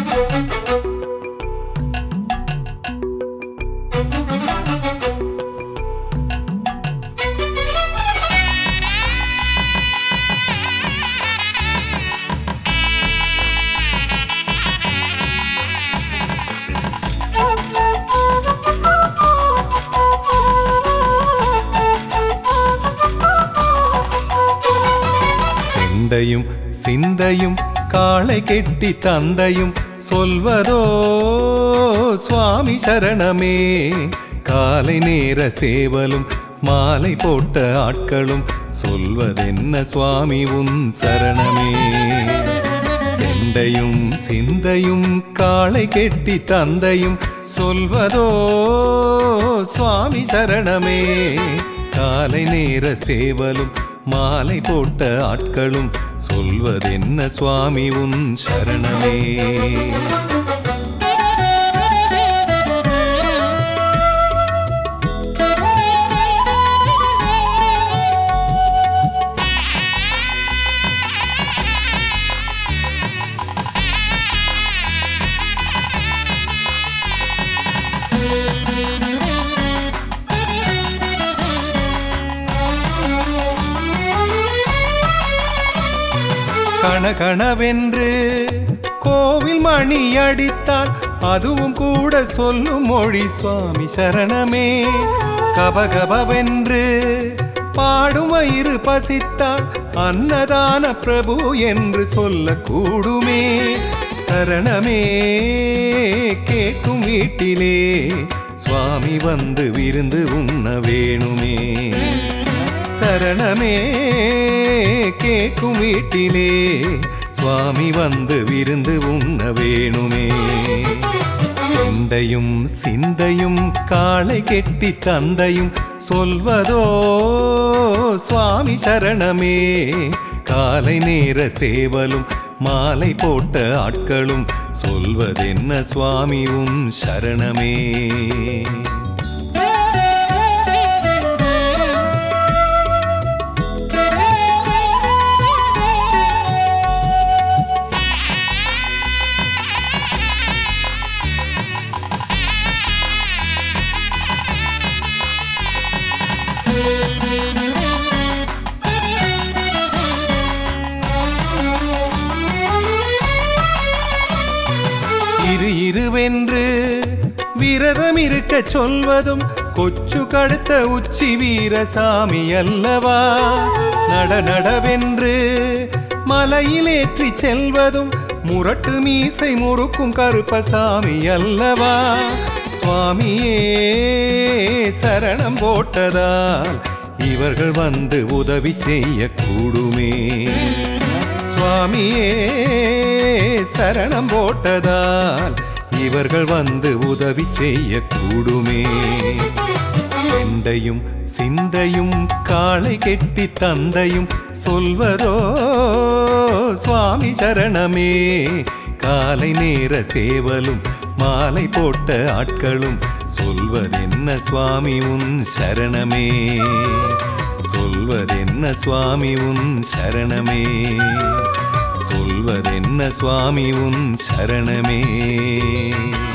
சிந்தையும் சிந்தையும் காளை கெட்டி தந்தையும் சொல்வதோ சுவாமி சரணமே காலை நேர சேவலும் மாலை போட்ட ஆட்களும் சொல்வதென்ன சுவாமி உன் சரணமே செண்டையும் சிந்தையும் காளை கெட்டி தந்தையும் சொல்வதோ சுவாமி சரணமே காலை நேர சேவலும் மாலை போட்ட ஆட்களும் சொல்வதென்ன சுவாமி உன் சரணமே கணகணவென்று கோவில் மணி அடித்தால் அதுவும் கூட சொல்லும் மொழி சுவாமி சரணமே கபகபவென்று பாடும் வயிறு பசித்தால் அன்னதான பிரபு என்று சொல்லக்கூடுமே சரணமே கேட்கும் வீட்டிலே சுவாமி வந்து விருந்து உண்ண வேணுமே சரணமே கேட்கும் வீட்டிலே சுவாமி வந்து விருந்து உண்ண வேணுமே சிந்தையும் சிந்தையும் காளை கெட்டி தந்தையும் சொல்வதோ சுவாமி சரணமே காலை நேர சேவலும் மாலை போட்ட ஆட்களும் சொல்வதென்ன சுவாமி உன் சரணமே இரு இருவென்று விரதம் இருக்க சொல்வதும் கொச்சு கடுத்த உச்சி வீரசாமி அல்லவா நட நடவென்று மலையிலேற்றி செல்வதும் முரட்டு மீசை முறுக்கும் கருப்பசாமி அல்லவா சுவாமியே சரணம் போட்டதால் இவர்கள் வந்து உதவி செய்ய கூடுமே சுவாமியே சரணம் போட்டதால் இவர்கள் வந்து உதவி செய்ய கூடுமே செண்டையும் சிந்தையும் காளை கெட்டி தந்தையும் சொல்வதோ சுவாமி சரணமே காலை நேர சேவலும் மாலை போட்ட ஆட்களும் சொல்வதென்ன சுவாமி உன் சரணமே சொல்வதென்ன சுவாமி உன் சரணமே சொல்வதென்ன சுவாமி உன் சரணமே